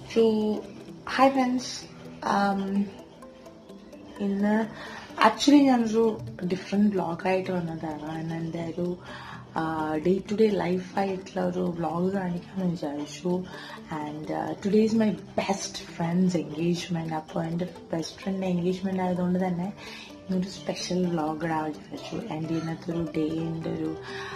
So hi friends ഇന്ന് actually ഞാനൊരു different വ്ളോഗായിട്ട് വന്നതാണ് ഇന്ന് എൻ്റെ ഒരു ഡേ ടു ഡേ ലൈഫായിട്ടുള്ള ഒരു വ്ളോഗ് കാണിക്കാമെന്ന് വിചാരിച്ചു and today is my best friend's engagement അപ്പോൾ എൻ്റെ ബെസ്റ്റ് ഫ്രണ്ടിൻ്റെ എൻഗേജ്മെൻറ്റ് ആയതുകൊണ്ട് തന്നെ ഇന്നൊരു സ്പെഷ്യൽ വ്ളോഗ് ഇടാൻ വിചാരിച്ചു ആൻഡ് ഇന്നത്തെ ഒരു ഡേൻ്റെ ഒരു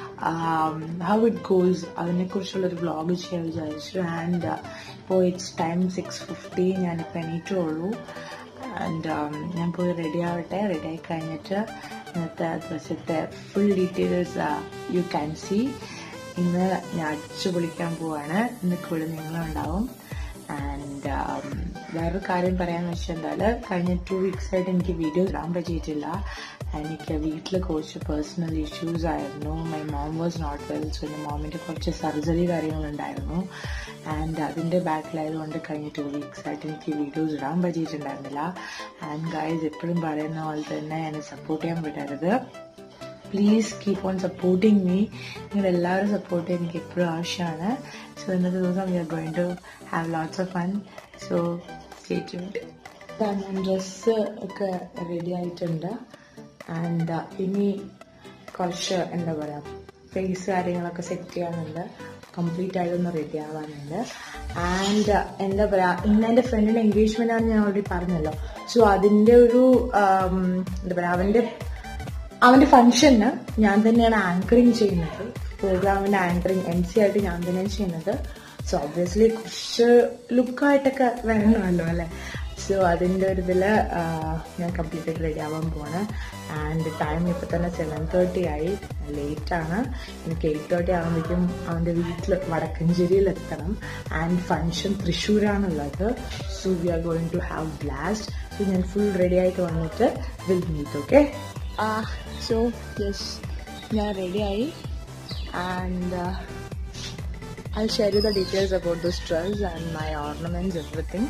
ഹൗ ഇറ്റ് ഗോസ് അതിനെക്കുറിച്ചുള്ളൊരു വ്ളോഗ് ചെയ്യാൻ വിചാരിച്ചു ആൻഡ് ഇപ്പോൾ ഇറ്റ്സ് ടൈം സിക്സ് ഫിഫ്റ്റി ഞാനിപ്പോൾ എണീറ്റുള്ളൂ ആൻഡ് ഞാൻ പോയി റെഡി ആവട്ടെ റെഡി ആയി കഴിഞ്ഞിട്ട് ഇന്നത്തെ ദിവസത്തെ full details you can see ഇന്ന് ഞാൻ അടിച്ചു പൊളിക്കാൻ പോവാണ് ഇന്ന് കൂടെ നിങ്ങളുണ്ടാവും ആൻഡ് വേറൊരു കാര്യം പറയാന്ന് വെച്ചാൽ കഴിഞ്ഞ ടു വീക്സ് ആയിട്ട് എനിക്ക് വീഡിയോ ഇടാൻ പറ്റിയിട്ടില്ല എനിക്ക് വീട്ടിൽ കുറച്ച് പേഴ്സണൽ ഇഷ്യൂസ് ആയിരുന്നു my mom was not well so എൻ്റെ മോമിൻ്റെ കുറച്ച് സർജറി കാര്യങ്ങളുണ്ടായിരുന്നു ആൻഡ് അതിൻ്റെ ബാക്കിലായതുകൊണ്ട് കഴിഞ്ഞ ടു വീക്സ് ആയിട്ട് എനിക്ക് വീഡിയോസ് ഇടാൻ പറ്റിയിട്ടുണ്ടായിരുന്നില്ല ആൻഡ് ഗൈസ് എപ്പോഴും പറയുന്ന പോലെ തന്നെ എന്നെ സപ്പോർട്ട് ചെയ്യാൻ പറ്റരുത് please keep on supporting me നിങ്ങൾ എല്ലാവരും സപ്പോർട്ട് ചെയ്യാൻ എനിക്ക് എപ്പോഴും ആവശ്യമാണ് സോ ഇന്നത്തെ ദിവസം we are going to have lots of fun so state ഞാൻ ഡ്രസ്സ് ഒക്കെ റെഡി ആയിട്ടുണ്ട് ആൻഡ് ഇനി കുറച്ച് എന്താ പറയുക ഫേസ് കാര്യങ്ങളൊക്കെ സെറ്റ് ചെയ്യാനുണ്ട് കംപ്ലീറ്റ് ആയിട്ടൊന്ന് റെഡി ആവാനുണ്ട് ആൻഡ് എന്താ പറയുക ഇന്ന് എൻ്റെ ഫ്രണ്ടിൻ്റെ എൻഗേജ്മെൻ്റ് ആണ് ഞാൻ ഓൾറെഡി പറഞ്ഞല്ലോ സോ അതിൻ്റെ ഒരു എന്താ പറയുക അവൻ്റെ അവന്റെ ഫംഗ്ഷന് ഞാൻ തന്നെയാണ് ആങ്കറിങ് ചെയ്യുന്നത് പ്രോഗ്രാമിന്റെ ആങ്കറിങ് എം സി ആയിട്ട് ഞാൻ തന്നെയാണ് ചെയ്യുന്നത് സോ ഒബ്വിയസ്ലി കുറച്ച് ലുക്കായിട്ടൊക്കെ വേണമല്ലോ അല്ലെ സോ അതിൻ്റെ ഒരു ഇതിൽ ഞാൻ കംപ്ലീറ്റ് ആയിട്ട് റെഡി ആവാൻ പോവാണ് ആൻഡ് ടൈം ഇപ്പം തന്നെ സെവൻ തേർട്ടി ആയി ലേറ്റ് ആണ് എനിക്ക് എയ്റ്റ് തേർട്ടി ആകുമ്പോഴേക്കും അവൻ്റെ വീട്ടിൽ വടക്കഞ്ചേരിയിൽ എത്തണം ആൻഡ് ഫംഗ്ഷൻ തൃശ്ശൂരാണുള്ളത് so we are going to have blast so ഞാൻ ഫുൾ റെഡി ആയിട്ട് വന്നിട്ട് will meet okay so yes ഞാൻ റെഡിയായി and I share you the details about this dress and my ornaments everything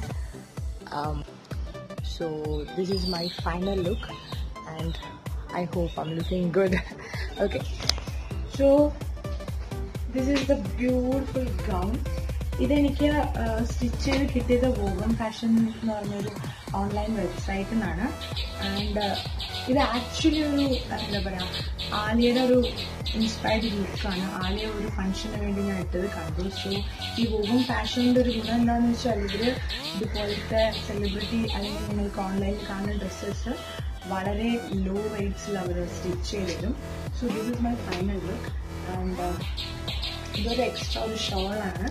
so this is my final look and I hope I'm looking good okay so this is the beautiful gown ഇതെനിക്ക് stitch ചെയ്ത് കിട്ടിയത് വോഗം fashion എന്ന് പറഞ്ഞൊരു online വെബ്സൈറ്റിൽ നിന്നാണ് and ഇത് actually ഒരു എന്താ പറയുക ആലിയയുടെ ഒരു ഇൻസ്പയർഡ് ലുക്കാണ് ആലിയ ഒരു ഫംഗ്ഷന് വേണ്ടി ഞാൻ ഇട്ടത് കണ്ടു സോ ഈ വോഗം ഫാഷൻ്റെ ഒരു ഗുണം എന്താണെന്ന് വെച്ചാൽ ഇവർ ഇതുപോലത്തെ സെലിബ്രിറ്റി അല്ലെങ്കിൽ നിങ്ങൾക്ക് ഓൺലൈനിൽ കാണുന്ന ഡ്രസ്സസ് വളരെ ലോ റേറ്റ്സിൽ അവർ സ്റ്റിച്ച് ചെയ്ത് തരും so this is my final look and ഇതൊരു എക്സ്ട്രാ ഒരു ഷോളാണ്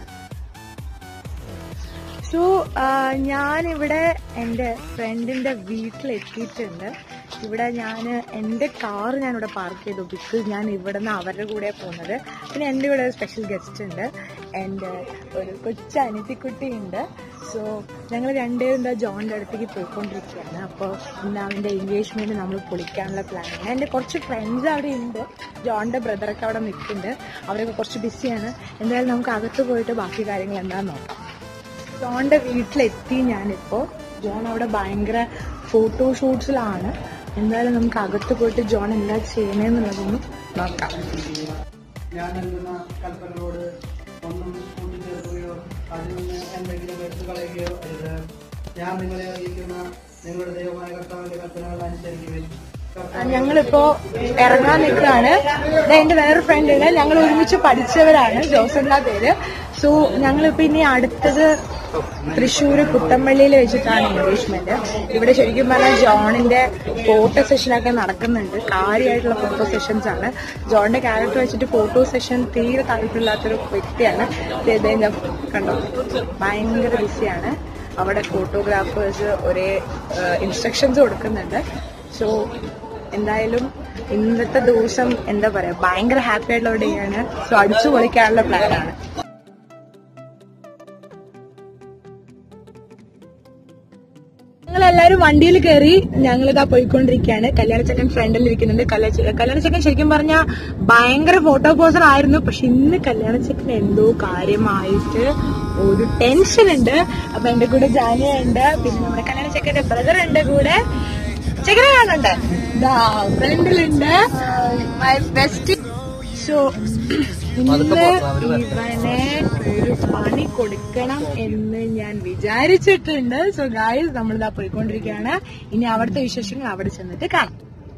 സോ ഞാനിവിടെ എൻ്റെ ഫ്രണ്ടിൻ്റെ വീട്ടിലെത്തിയിട്ടുണ്ട് ഇവിടെ ഞാൻ എൻ്റെ കാർ ഞാനിവിടെ പാർക്ക് ചെയ്തു ബിക്കോസ് ഞാൻ ഇവിടെ നിന്ന് അവരുടെ കൂടെ പോകുന്നത് പിന്നെ എൻ്റെ ഇവിടെ ഒരു സ്പെഷ്യൽ ഗസ്റ്റ് ഉണ്ട് എൻ്റെ ഒരു കൊച്ചു അനിത്തിക്കുട്ടി ഉണ്ട് സോ ഞങ്ങൾ രണ്ടുപേരും എന്താ ജോണിൻ്റെ അടുത്തേക്ക് പോയിക്കൊണ്ടിരിക്കുകയാണ് അപ്പോൾ ഇന്ന് അവൻ്റെ എൻഗേജ്മെൻറ്റ് നമ്മൾ പൊളിക്കാനുള്ള പ്ലാനാണ് എൻ്റെ കുറച്ച് ഫ്രണ്ട്സ് അവിടെ ഉണ്ട് ജോണിൻ്റെ ബ്രദറൊക്കെ അവിടെ നിൽക്കുന്നുണ്ട് അവരൊക്കെ കുറച്ച് ബിസിയാണ് എന്തായാലും നമുക്ക് അകത്ത് പോയിട്ട് ബാക്കി കാര്യങ്ങൾ എന്താണെന്ന് നോക്കാം ജോണിന്റെ വീട്ടിലെത്തി ഞാനിപ്പോ ജോൺ അവിടെ ഭയങ്കര ഫോട്ടോഷൂട്ട്സിലാണ് എന്തായാലും നമുക്ക് അകത്ത് പോയിട്ട് ജോൺ എന്താ ചെയ്യണേന്നുള്ളതൊന്ന് നോക്കാം ഞാൻ നൽകുന്ന കൽപ്പനയോട് ഒന്നും കൂട്ടിച്ചേർക്കുകയോ അതിൽ നിന്ന് എന്തെങ്കിലും എടുത്തു കളയുകയോ അരുത് ഞാൻ നിങ്ങളെ അറിയിക്കുന്ന നിങ്ങളുടെ ദൈവമായ കർത്താവിന്റെ കൽപ്പനകൾ അനുസരിക്കുവിൻ ഞങ്ങളിപ്പോ ഇറങ്ങാൻ നിൽക്കുകയാണ് എന്റെ വേറൊരു ഫ്രണ്ട് ഉണ്ട് ഞങ്ങൾ ഒരുമിച്ച് പഠിച്ചവരാണ് ജോസന്ന പേര് സോ ഞങ്ങളിപ്പോ ഇനി അടുത്തത് തൃശ്ശൂര് പുത്തമ്പള്ളിയിൽ വെച്ചിട്ടാണ് എൻഗേജ്മെന്റ് ഇവിടെ ശരിക്കും പറഞ്ഞാൽ ജോണിന്റെ ഫോട്ടോ സെഷനൊക്കെ നടക്കുന്നുണ്ട് കാര്യമായിട്ടുള്ള ഫോട്ടോ സെഷൻസ് ആണ് ജോണിന്റെ ക്യാരക്ടർ വെച്ചിട്ട് ഫോട്ടോ സെഷൻ തീരെ താല്പര്യമില്ലാത്തൊരു വ്യക്തിയാണ് ദേ ദേ ഞാൻ കണ്ടോ ഭയങ്കര ബിസിയാണ് അവിടെ ഫോട്ടോഗ്രാഫേഴ്സ് ഒരേ ഇൻസ്ട്രക്ഷൻസ് കൊടുക്കുന്നുണ്ട് സോ എന്തായാലും ഇന്നത്തെ ദിവസം എന്താ പറയാ ഭയങ്കര ഹാപ്പി ആയിട്ടുള്ള ഒരു ഡേ ആണ് സോ അടിച്ചു പൊളിക്കാനുള്ള പ്ലാനാണ് ഞങ്ങളെല്ലാരും വണ്ടിയിൽ കയറി ഞങ്ങളിതാ പോയിക്കൊണ്ടിരിക്കുകയാണ് കല്യാണച്ചക്കൻ ഫ്രണ്ടിൽ ഇരിക്കുന്നുണ്ട് കല്യാണ കല്യാണച്ചക്കൻ ശരിക്കും പറഞ്ഞ ഭയങ്കര ഫോട്ടോ പോസർ ആയിരുന്നു പക്ഷെ ഇന്ന് കല്യാണച്ചക്കൻ എന്തോ കാര്യമായിട്ട് ഒരു ടെൻഷൻ ഉണ്ട് അപ്പൊ എന്റെ കൂടെ ജാനിയ ഉണ്ട് പിന്നെ നമ്മുടെ കല്യാണച്ചക്കന്റെ ബ്രദർ ഉണ്ട് കൂടെ ചെക്കനെ കാണുന്നുണ്ട് ഫ്രണ്ടിലുണ്ട് മൈ ബെസ്റ്റ് സോ ഇന്ന് ഇവനെ ഒരു പണി കൊടുക്കണം എന്ന് ഞാൻ വിചാരിച്ചിട്ടുണ്ട് സോ ഗായ്സ് നമ്മളിതാ പോയിക്കൊണ്ടിരിക്കുകയാണ് ഇനി അവിടുത്തെ വിശേഷങ്ങൾ അവിടെ ചെന്നിട്ട് കാണാം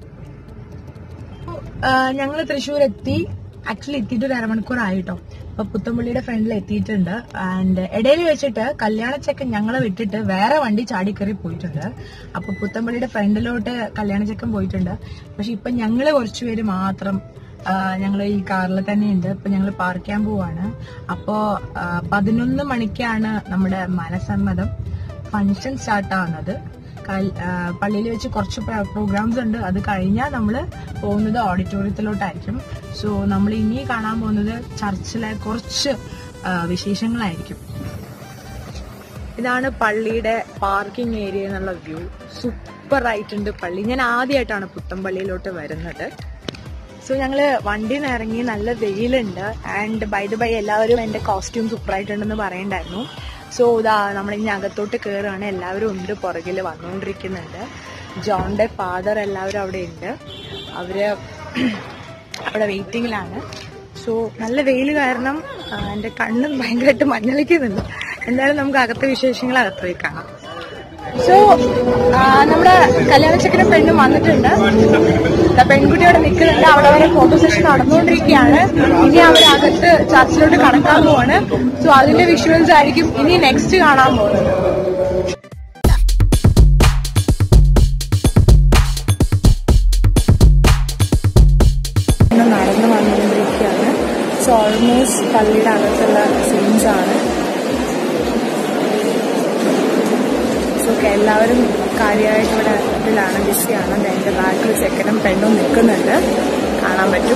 ഞങ്ങൾ തൃശ്ശൂർ എത്തി ആക്ച്വലി എത്തിയിട്ട് ഒരു അരമണിക്കൂർ ആയിട്ടോ അപ്പൊ പുത്തമ്പള്ളിയുടെ ഫ്രണ്ടിൽ എത്തിയിട്ടുണ്ട് ആൻഡ് ഇടയിൽ വെച്ചിട്ട് കല്യാണച്ചക്കൻ ഞങ്ങളെ വിട്ടിട്ട് വേറെ വണ്ടി ചാടിക്കറി പോയിട്ടുണ്ട് അപ്പൊ പുത്തമ്പള്ളിയുടെ ഫ്രണ്ടിലോട്ട് കല്യാണച്ചക്കൻ പോയിട്ടുണ്ട് പക്ഷെ ഇപ്പൊ ഞങ്ങള് കുറച്ചുപേര് മാത്രം ഞങ്ങൾ ഈ കാറിൽ തന്നെയുണ്ട് ഇപ്പൊ ഞങ്ങൾ പാർക്ക് ചെയ്യാൻ പോവാണ് അപ്പോ ആ, പതിനൊന്ന് മണിക്കാണ് നമ്മുടെ മനസമ്മതം ഫംഗ്ഷൻ സ്റ്റാർട്ട് ആവുന്നത് പള്ളിയിൽ വെച്ച് കുറച്ച് പ്രോഗ്രാംസ് ഉണ്ട് അത് കഴിഞ്ഞാൽ നമ്മൾ പോകുന്നത് ഓഡിറ്റോറിയത്തിലോട്ടായിരിക്കും സോ നമ്മൾ ഇനി കാണാൻ പോകുന്നത് ചർച്ചിലെ കുറച്ച് ആ, വിശേഷങ്ങളായിരിക്കും ഇതാണ് പള്ളിയുടെ പാർക്കിംഗ് ഏരിയ എന്നുള്ള വ്യൂ സൂപ്പർ ആയിട്ടുണ്ട് പള്ളി ഞാൻ ആദ്യമായിട്ടാണ് പുത്തമ്പള്ളിയിലോട്ട് വരുന്നത് സോ ഞങ്ങള് വണ്ടിയിൽ നിന്ന് ഇറങ്ങി നല്ല വെയിലുണ്ട് ആൻഡ് ബൈ ദ ബൈ എല്ലാവരും എന്റെ കോസ്റ്റ്യൂം സൂപ്പർ ആയിട്ടുണ്ടെന്ന് പറയണ്ടായിരുന്നു സോ ഇതാ നമ്മളിനി അകത്തോട്ട് കയറുകയാണ് എല്ലാവരും ഉണ്ട് പുറകിൽ വന്നുകൊണ്ടിരിക്കുന്നുണ്ട് ജോണിന്റെ ഫാദർ എല്ലാവരും അവിടെ ഉണ്ട് അവര് അവിടെ വെയിറ്റിംഗിലാണ് സോ നല്ല വെയിൽ കാരണം ആ, എന്റെ കണ്ണും ഭയങ്കരമായിട്ട് മഞ്ഞളിക്കുന്നുണ്ട് എന്തായാലും നമുക്ക് അകത്തെ വിശേഷങ്ങൾ അകത്ത് പോയി കാണാം സോ നമ്മുടെ കല്യാണച്ചക്കനും പെണ്ണും വന്നിട്ടുണ്ട് ദാ പെൺകുട്ടി അവിടെ നിൽക്കുന്നുണ്ട് അവിടെ വരെ ഫോട്ടോ സെഷൻ നടന്നുകൊണ്ടിരിക്കുകയാണ് ഇനി അവർ അകത്ത് ചർച്ചിലോട്ട് കടക്കാൻ പോവാണ് സോ അതിന്റെ വിഷ്വൽസ് ആയിരിക്കും ഇനി നെക്സ്റ്റ് കാണാൻ പോകുന്നത് നടന്നു വന്നുകൊണ്ടിരിക്കുകയാണ് സോ ഓൾമോസ്റ്റ് പള്ളിയുടെ അകത്തുള്ള സീൻസ് ആണ് സോ ഒക്കെ എല്ലാവരും കാര്യമായിട്ട് ഇവിടെ ഇതിലാണ് ബിസിയാണ് എൻ്റെ ബാക്കിൽ ചെക്കനും പെണ്ണും നിൽക്കുന്നുണ്ട് കാണാൻ പറ്റും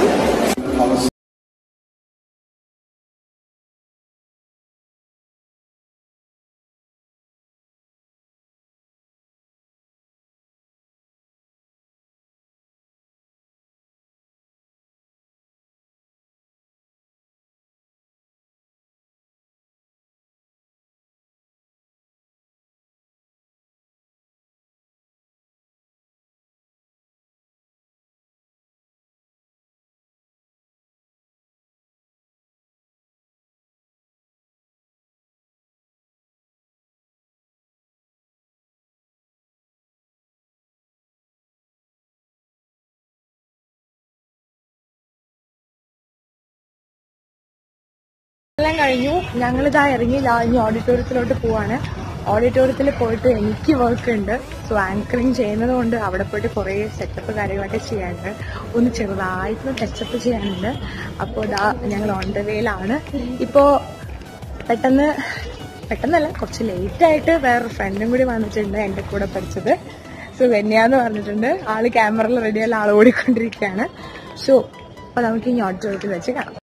എല്ലാം കഴിഞ്ഞു ഞങ്ങളിതാ ഇറങ്ങി ദാ ഇനി ഓഡിറ്റോറിയത്തിലോട്ട് പോവാണ് ഓഡിറ്റോറിയത്തിൽ പോയിട്ട് എനിക്ക് വർക്ക് ഉണ്ട് സോ ആങ്കറിങ് ചെയ്യുന്നത് കൊണ്ട് അവിടെ പോയിട്ട് കുറേ സെറ്റപ്പ് കാര്യങ്ങളൊക്കെ ചെയ്യാനുണ്ട് ഒന്ന് ചെറുതായിട്ട് ടച്ചപ്പ് ചെയ്യാനുണ്ട് അപ്പോൾ ഇതാ ഞങ്ങൾ ഓൺ ദ വേയിലാണ് ഇപ്പോൾ പെട്ടെന്ന് പെട്ടെന്നല്ല കുറച്ച് ലേറ്റ് ആയിട്ട് വേറൊരു ഫ്രണ്ടും കൂടി വന്നിട്ടുണ്ട് എൻ്റെ കൂടെ പഠിച്ചത് സോ വെന്യാന്ന് പറഞ്ഞിട്ടുണ്ട് ആള് ക്യാമറയിൽ റെഡിയല്ല ആൾ ഓടിക്കൊണ്ടിരിക്കുകയാണ് സോ അപ്പോൾ നമുക്ക് ഇനി ഓഡിറ്റോറിയത്തിൽ വെച്ച് കാണാം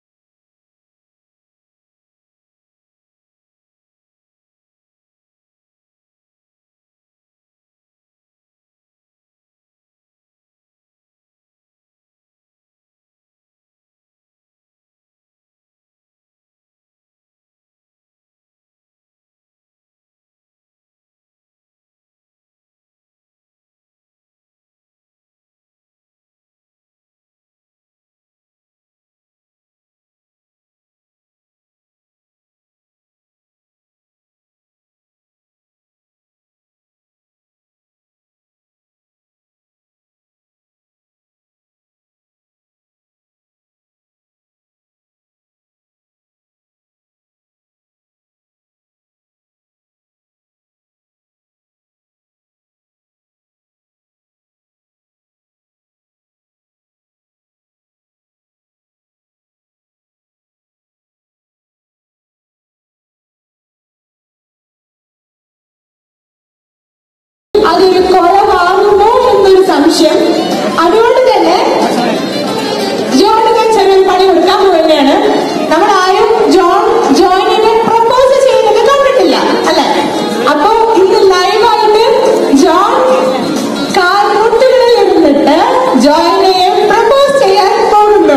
അതൊരു കൊലമാകുമോ എന്നൊരു സംശയം അതുകൊണ്ട് തന്നെ ജോണിന് ചെറിയൊരു പണി കൊടുക്കാൻ പോവുകയാണ് നമ്മൾ ആരും ജോൺ ജോയിനെ പ്രപ്പോസ് ചെയ്യുന്നത് കണ്ടിട്ടില്ല അല്ലെ അപ്പൊ ഇന്ന് ലൈവായിട്ട് ജോൺ കാൽമുട്ടുകളിൽ ഇരുന്നിട്ട് ജോയിനെ പ്രപ്പോസ് ചെയ്യാൻ പോകുന്നു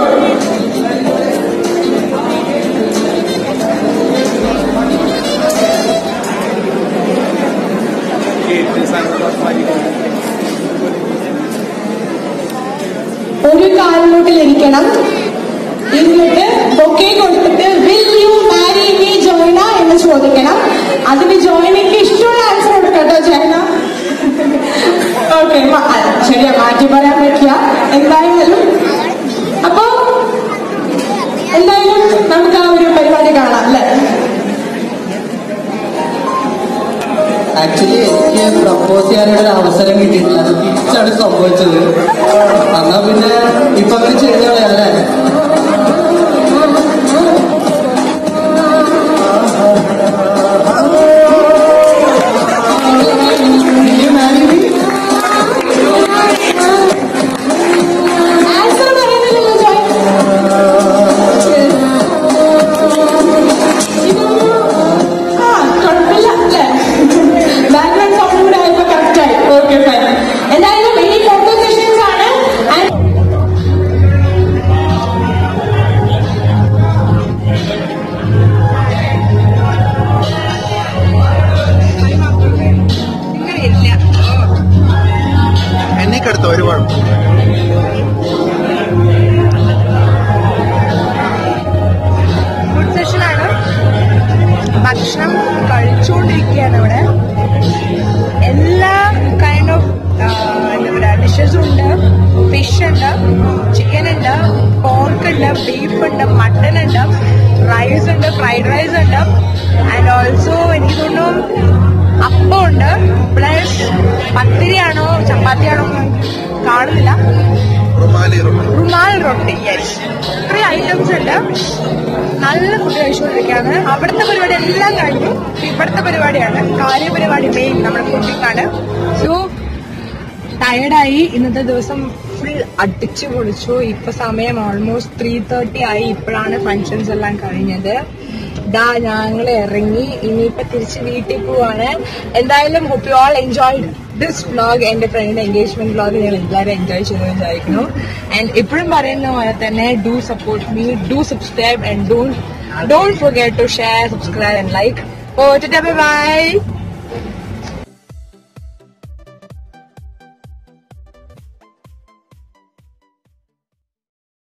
ഒരു കാൽമുട്ടിലിരിക്കണം എന്നിട്ട് ബൊക്കെ കൊടുത്തിട്ട് വിൽ യു മാരി മീ ജോയിന എന്ന് ചോദിക്കണം അതിന് ജോയിനയ്ക്ക് ഇഷ്ടമുള്ള ആൻസർ കൊടുക്കട്ടോ ജോയിന ഓക്കെ ശരിയാ മാറ്റി പറയാൻ പറ്റില്ല എന്തായാലും അപ്പോ എന്തായാലും നമുക്ക് ആ ഒരു പരിപാടി കാണാം അല്ലേ ആക്ച്വലി എനിക്ക് പ്രപ്പോസ് ചെയ്യാനുള്ള ഒരു അവസരം കിട്ടിയിട്ടില്ല അത് തിരിച്ചാണ് സംഭവിച്ചത് എന്നാ പിന്നെ ഇപ്പൊ അങ്ങനെ ചെയ്തു കളയാല്ലേ Will you marry me? Answer പറയുന്നില്ലല്ലോ ജോയ് ഇതൊരു ആ കുഴപ്പമില്ല അല്ലേ ബാക്ക്ഗ്രൗണ്ട് സൗണ്ട് കൂടെ ആയപ്പോ കറക്റ്റ് ആയി ഓക്കെ ഫൈൻ എന്തായാലും ഇനി ഫോട്ടോ സെഷൻസ് ആണ് And എണ്ണിക്കെടുത്തോ ഒരു കുഴപ്പം ഫുഡ് സെഷനാണ് ഭക്ഷണം കഴിച്ചുകൊണ്ടിരിക്കുകയാണ് ഇവിടെ എല്ലാ കൈൻഡ് ഓഫ് എന്താ പറയുക ഡിഷസും ഉണ്ട് ഫിഷ് ഉണ്ട് ചിക്കൻ ഉണ്ട് പോർക്ക് ഉണ്ട് ബീഫ് ഉണ്ട് മട്ടൺ ഉണ്ട് റൈസ് ഉണ്ട് ഫ്രൈഡ് റൈസ് ഉണ്ട് ആൻഡ് ഓൾസോ എനിക്ക് തോന്നുന്നു അപ്പം ഉണ്ട് പ്ലസ് പത്തിരിയാണോ ചപ്പാത്തിയാണോ എന്ന് കാണുന്നില്ല റുമാലി റുമാലി റുമാൽ റൊട്ടി യെസ് ഇത്രയും ഐറ്റംസ് ഉണ്ട് നല്ല ഫുഡ് കഴിച്ചുകൊണ്ടിരിക്കുകയാണ് അവിടുത്തെ പരിപാടി എല്ലാം കഴിഞ്ഞു ഇവിടുത്തെ പരിപാടിയാണ് കാര്യപരിപാടി മെയിൻ നമ്മുടെ കുക്കിംഗ് ആണ് സോ ടയർഡായി ഇന്നത്തെ ദിവസം ഫുൾ അടിച്ചു പൊളിച്ചു ഇപ്പൊ സമയം ഓൾമോസ്റ്റ് ത്രീ തേർട്ടി ആയി ഇപ്പോഴാണ് ഫങ്ഷൻസ് എല്ലാം കഴിഞ്ഞത് ദാ ഞങ്ങൾ ഇറങ്ങി ഇനിയിപ്പൊ തിരിച്ച് വീട്ടിൽ പോവാണ് എന്തായാലും hope you all enjoyed this vlog എന്റെ ഫ്രണ്ടിന്റെ എൻഗേജ്മെന്റ് വ്ളോഗ് ഞാൻ എല്ലാവരും എൻജോയ് ചെയ്തു വിചാരിക്കുന്നു ആൻഡ് ഇപ്പോഴും പറയുന്ന പോലെ തന്നെ do support me do subscribe and don't don't forget to share subscribe and like oh by